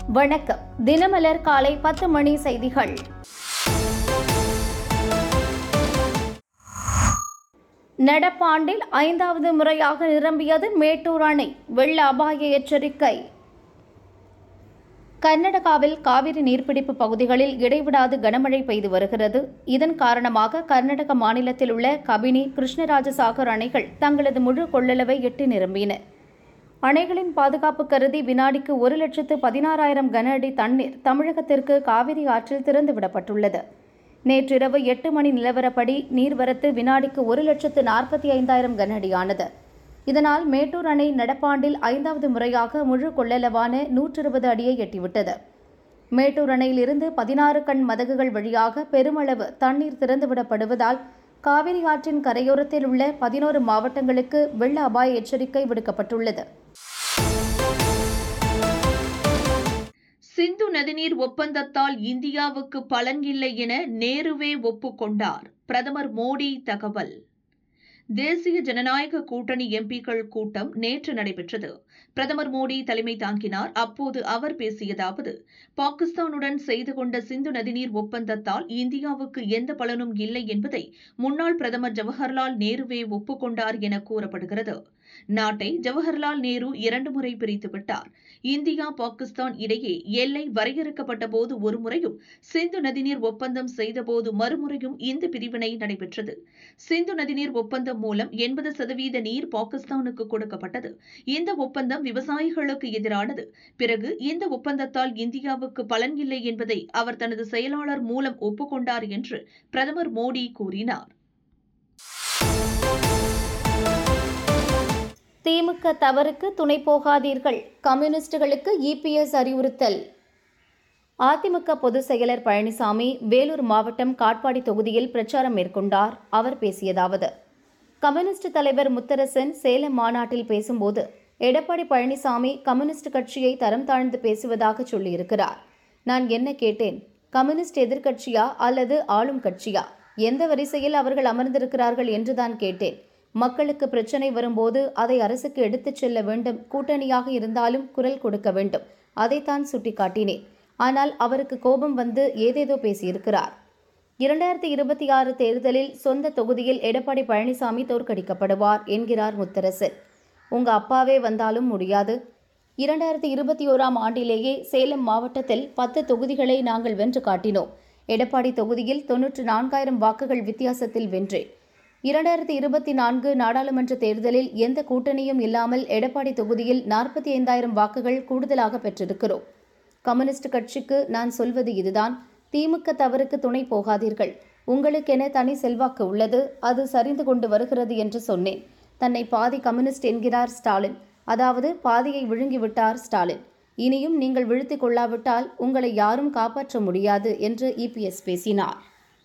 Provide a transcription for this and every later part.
வணக்கம் தினமலர் காலை பத்து மணி செய்திகள் நடப்பாண்டில் ஐந்தாவது முறையாக நிரம்பியது மேட்டூர் அணை வெள்ள அபாய எச்சரிக்கை கர்நாடகாவில் காவிரி நீர்பிடிப்பு பகுதிகளில் இடைவிடாது கனமழை பெய்து வருகிறது இதன் காரணமாக கர்நாடக மாநிலத்தில் உள்ள கபினி கிருஷ்ணராஜசாகர் அணைகள் தங்களது முழு கொள்ளளவை எட்டி நிரம்பின அணைகளின் பாதுகாப்பு கருதி வினாடிக்கு ஒரு லட்சத்து பதினாறாயிரம் கன அடி தண்ணீர் தமிழகத்திற்கு காவிரி ஆற்றில் திறந்துவிடப்பட்டுள்ளது நேற்றிரவு எட்டு மணி நிலவரப்படி நீர்வரத்து வினாடிக்கு ஒரு லட்சத்து நாற்பத்தி ஐந்தாயிரம் கன அடியானது இதனால் மேட்டூர் அணை நடப்பாண்டில் ஐந்தாவது முறையாக முழு கொள்ளளவான நூற்று இருபது அடியை எட்டிவிட்டது மேட்டூர் அணையிலிருந்து பதினாறு கண் மதகுகள் வழியாக பெருமளவு தண்ணீர் திறந்துவிடப்படுவதால் காவிரி ஆற்றின் கரையோரத்தில் உள்ள பதினோரு மாவட்டங்களுக்கு வெள்ள அபாய எச்சரிக்கை விடுக்கப்பட்டுள்ளது சிந்து நதிநீர் ஒப்பந்தத்தால் இந்தியாவுக்கு பலன் இல்லை என நேருவே ஒப்புக்கொண்டார் பிரதமர் மோடி தகவல் தேசிய ஜனநாயக கூட்டணி எம்பிக்கள் கூட்டம் நேற்று நடைபெற்றது பிரதமர் மோடி தலைமை தாங்கினார் அப்போது அவர் பேசியதாவது பாகிஸ்தானுடன் செய்து கொண்ட சிந்து நதிநீர் ஒப்பந்தத்தால் இந்தியாவுக்கு எந்த பலனும் இல்லை என்பதை முன்னாள் பிரதமர் ஜவஹர்லால் நேருவே ஒப்புக்கொண்டார் என கூறப்படுகிறது நாட்டை ஜவஹர்லால் நேரு இரண்டு முறை பிரித்து விட்டார் இந்தியா பாகிஸ்தான் இடையே எல்லை வரையறுக்கப்பட்ட போது ஒரு முறையும் சிந்து நதிநீர் ஒப்பந்தம் செய்தபோது மறுமுறையும் இந்த பிரிவினை நடைபெற்றது சிந்து நதிநீர் ஒப்பந்தம் மூலம் எண்பது சதவீத நீர் பாகிஸ்தானுக்கு கொடுக்கப்பட்டது இந்த ஒப்பந்தம் விவசாயிகளுக்கு எதிரானது பிறகு இந்த ஒப்பந்தத்தால் இந்தியாவுக்கு பலன் இல்லை என்பதை அவர் தனது செயலாளர் மூலம் ஒப்புக்கொண்டார் என்று பிரதமர் மோடி கூறினார் திமுக தவறுக்கு துணை போகாதீர்கள் கம்யூனிஸ்டுகளுக்கு இபிஎஸ் அறிவுறுத்தல் அதிமுக பொதுச் செயலர் பழனிசாமி வேலூர் மாவட்டம் காட்பாடி தொகுதியில் பிரச்சாரம் மேற்கொண்டார் அவர் பேசியதாவது கம்யூனிஸ்ட் தலைவர் முத்தரசன் சேலம் மாநாட்டில் பேசும்போது எடப்பாடி பழனிசாமி கம்யூனிஸ்ட் கட்சியை தரம் தாழ்ந்து பேசுவதாக சொல்லியிருக்கிறார் நான் என்ன கேட்டேன் கம்யூனிஸ்ட் எதிர்க்கட்சியா அல்லது ஆளும் கட்சியா எந்த வரிசையில் அவர்கள் அமர்ந்திருக்கிறார்கள் என்றுதான் கேட்டேன் மக்களுக்கு பிரச்சனை வரும்போது அதை அரசுக்கு எடுத்துச் செல்ல வேண்டும் கூட்டணியாக இருந்தாலும் குரல் கொடுக்க வேண்டும் அதைத்தான் சுட்டிக்காட்டினேன் ஆனால் அவருக்கு கோபம் வந்து ஏதேதோ பேசியிருக்கிறார் இரண்டாயிரத்தி இருபத்தி ஆறு தேர்தலில் சொந்த தொகுதியில் எடப்பாடி பழனிசாமி தோற்கடிக்கப்படுவார் என்கிறார் முத்தரசன் உங்க அப்பாவே வந்தாலும் முடியாது இரண்டாயிரத்தி இருபத்தி ஓராம் ஆண்டிலேயே சேலம் மாவட்டத்தில் பத்து தொகுதிகளை நாங்கள் வென்று காட்டினோம் எடப்பாடி தொகுதியில் தொன்னூற்று நான்காயிரம் வாக்குகள் வித்தியாசத்தில் வென்றேன் இரண்டாயிரத்தி இருபத்தி நான்கு நாடாளுமன்ற தேர்தலில் எந்த கூட்டணியும் இல்லாமல் எடப்பாடி தொகுதியில் நாற்பத்தி ஐந்தாயிரம் வாக்குகள் கூடுதலாக பெற்றிருக்கிறோம் கம்யூனிஸ்ட் கட்சிக்கு நான் சொல்வது இதுதான் திமுக தவறுக்கு துணை போகாதீர்கள் உங்களுக்கென தனி செல்வாக்கு உள்ளது அது சரிந்து கொண்டு வருகிறது என்று சொன்னேன் தன்னை பாதி கம்யூனிஸ்ட் என்கிறார் ஸ்டாலின் அதாவது பாதியை விழுங்கிவிட்டார் ஸ்டாலின் இனியும் நீங்கள் விழுத்திக் கொள்ளாவிட்டால் உங்களை யாரும் காப்பாற்ற முடியாது என்று இபிஎஸ் பேசினார்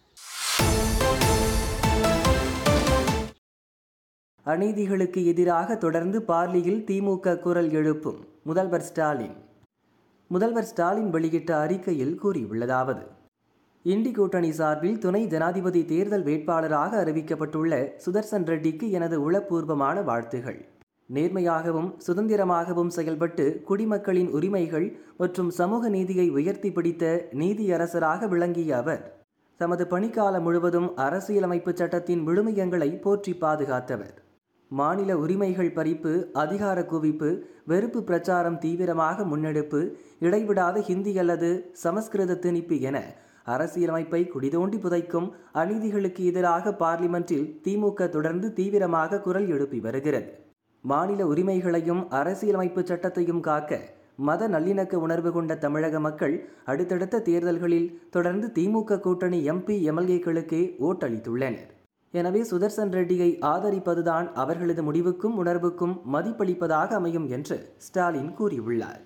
அநீதிகளுக்கு எதிராக தொடர்ந்து பார்லியில் திமுக குரல் எழுப்பும் முதல்வர் ஸ்டாலின் முதல்வர் ஸ்டாலின் வெளியிட்ட அறிக்கையில் கூறியுள்ளதாவது இண்டி கூட்டணி சார்பில் துணை ஜனாதிபதி தேர்தல் வேட்பாளராக அறிவிக்கப்பட்டுள்ள சுதர்சன் ரெட்டிக்கு எனது உளப்பூர்வமான வாழ்த்துகள் நேர்மையாகவும் சுதந்திரமாகவும் செயல்பட்டு குடிமக்களின் உரிமைகள் மற்றும் சமூக நீதியை உயர்த்தி பிடித்த நீதியரசராக விளங்கிய அவர் தமது பணிக்காலம் முழுவதும் அரசியலமைப்பு சட்டத்தின் விழுமியங்களை போற்றி பாதுகாத்தவர் மாநில உரிமைகள் பறிப்பு அதிகார குவிப்பு வெறுப்பு பிரச்சாரம் தீவிரமாக முன்னெடுப்பு இடைவிடாத ஹிந்தி அல்லது சமஸ்கிருத திணிப்பு என அரசியலமைப்பை குடிதோண்டி புதைக்கும் அநீதிகளுக்கு எதிராக பார்லிமென்ட்டில் திமுக தொடர்ந்து தீவிரமாக குரல் எழுப்பி வருகிறது மாநில உரிமைகளையும் அரசியலமைப்பு சட்டத்தையும் காக்க மத நல்லிணக்க உணர்வு கொண்ட தமிழக மக்கள் அடுத்தடுத்த தேர்தல்களில் தொடர்ந்து திமுக கூட்டணி எம்பி எம்எல்ஏக்களுக்கே ஓட்டளித்துள்ளனர் எனவே சுதர்சன் ரெட்டியை ஆதரிப்பதுதான் அவர்களது முடிவுக்கும் உணர்வுக்கும் மதிப்பளிப்பதாக அமையும் என்று ஸ்டாலின் கூறியுள்ளார்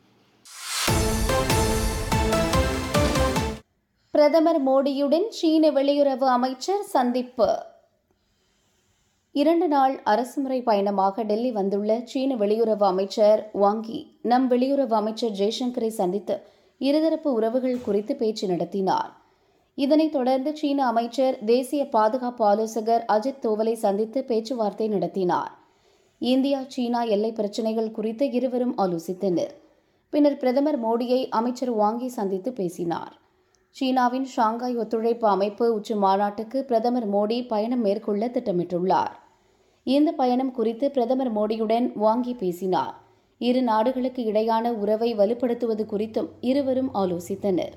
பிரதமர் மோடியுடன் சீன வெளியுறவு அமைச்சர் சந்திப்பு இரண்டு நாள் அரசுமுறை பயணமாக டெல்லி வந்துள்ள சீன வெளியுறவு அமைச்சர் வாங்கி நம் வெளியுறவு அமைச்சர் ஜெய்சங்கரை சந்தித்து இருதரப்பு உறவுகள் குறித்து பேச்சு நடத்தினார் இதனைத் தொடர்ந்து சீன அமைச்சர் தேசிய பாதுகாப்பு ஆலோசகர் அஜித் தோவலை சந்தித்து பேச்சுவார்த்தை நடத்தினார் இந்தியா சீனா எல்லை பிரச்சினைகள் குறித்து இருவரும் ஆலோசித்தனர் பின்னர் பிரதமர் மோடியை அமைச்சர் வாங்கி சந்தித்து பேசினார் சீனாவின் ஷாங்காய் ஒத்துழைப்பு அமைப்பு உச்சி மாநாட்டுக்கு பிரதமர் மோடி பயணம் மேற்கொள்ள திட்டமிட்டுள்ளார் இந்த பயணம் குறித்து பிரதமர் மோடியுடன் வாங்கி பேசினார் இரு நாடுகளுக்கு இடையான உறவை வலுப்படுத்துவது குறித்தும் இருவரும் ஆலோசித்தனர்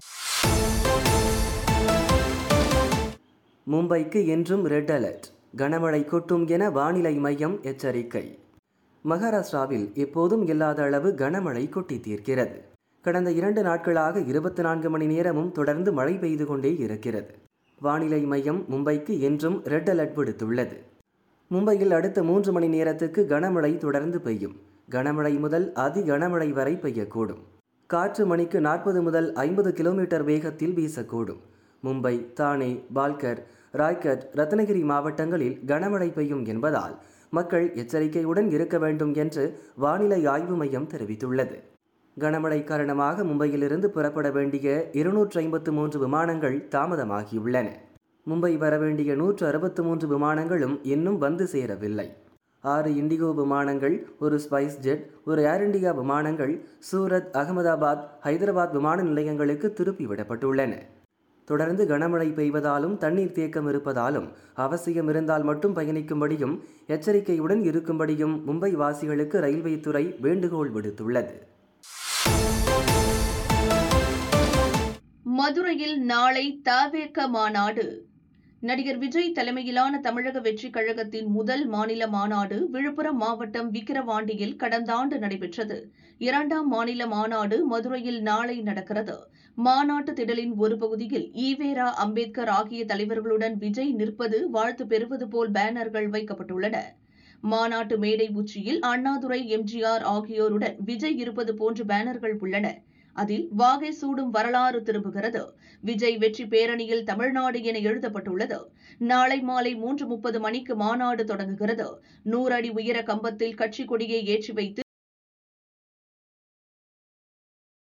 மும்பைக்கு என்றும் ரெட் அலர்ட் கனமழை கொட்டும் என வானிலை மையம் எச்சரிக்கை மகாராஷ்டிராவில் எப்போதும் இல்லாத அளவு கனமழை கொட்டி தீர்க்கிறது கடந்த இரண்டு நாட்களாக இருபத்தி நான்கு மணி நேரமும் தொடர்ந்து மழை பெய்து கொண்டே இருக்கிறது வானிலை மையம் மும்பைக்கு என்றும் ரெட் அலர்ட் விடுத்துள்ளது மும்பையில் அடுத்த மூன்று மணி நேரத்துக்கு கனமழை தொடர்ந்து பெய்யும் கனமழை முதல் அதி கனமழை வரை பெய்யக்கூடும் காற்று மணிக்கு நாற்பது முதல் ஐம்பது கிலோமீட்டர் வேகத்தில் வீசக்கூடும் மும்பை தானே பால்கர் ராய்கட் ரத்னகிரி மாவட்டங்களில் கனமழை பெய்யும் என்பதால் மக்கள் எச்சரிக்கையுடன் இருக்க வேண்டும் என்று வானிலை ஆய்வு மையம் தெரிவித்துள்ளது கனமழை காரணமாக மும்பையிலிருந்து புறப்பட வேண்டிய இருநூற்று ஐம்பத்து மூன்று விமானங்கள் தாமதமாகியுள்ளன மும்பை வரவேண்டிய நூற்று அறுபத்து மூன்று விமானங்களும் இன்னும் வந்து சேரவில்லை ஆறு இண்டிகோ விமானங்கள் ஒரு ஸ்பைஸ் ஜெட் ஒரு ஏர் இண்டியா விமானங்கள் சூரத் அகமதாபாத் ஹைதராபாத் விமான நிலையங்களுக்கு திருப்பி விடப்பட்டுள்ளன தொடர்ந்து கனமழை பெய்வதாலும் தண்ணீர் தேக்கம் இருப்பதாலும் அவசியம் இருந்தால் மட்டும் பயணிக்கும்படியும் எச்சரிக்கையுடன் இருக்கும்படியும் மும்பை வாசிகளுக்கு ரயில்வே துறை வேண்டுகோள் விடுத்துள்ளது மதுரையில் நாளை தவேக மாநாடு நடிகர் விஜய் தலைமையிலான தமிழக வெற்றிக் கழகத்தின் முதல் மாநில மாநாடு விழுப்புரம் மாவட்டம் விக்கிரவாண்டியில் கடந்த ஆண்டு நடைபெற்றது இரண்டாம் மாநில மாநாடு மதுரையில் நாளை நடக்கிறது மாநாட்டு திடலின் ஒரு பகுதியில் ஈவேரா அம்பேத்கர் ஆகிய தலைவர்களுடன் விஜய் நிற்பது வாழ்த்து பெறுவது போல் பேனர்கள் வைக்கப்பட்டுள்ளன மாநாட்டு மேடை உச்சியில் அண்ணாதுரை எம்ஜிஆர் ஆகியோருடன் விஜய் இருப்பது போன்ற பேனர்கள் உள்ளன அதில் வாகை சூடும் வரலாறு திரும்புகிறது விஜய் வெற்றி பேரணியில் தமிழ்நாடு என எழுதப்பட்டுள்ளது நாளை மாலை மூன்று முப்பது மணிக்கு மாநாடு தொடங்குகிறது நூறு அடி உயர கம்பத்தில் கட்சி கொடியை ஏற்றி வைத்து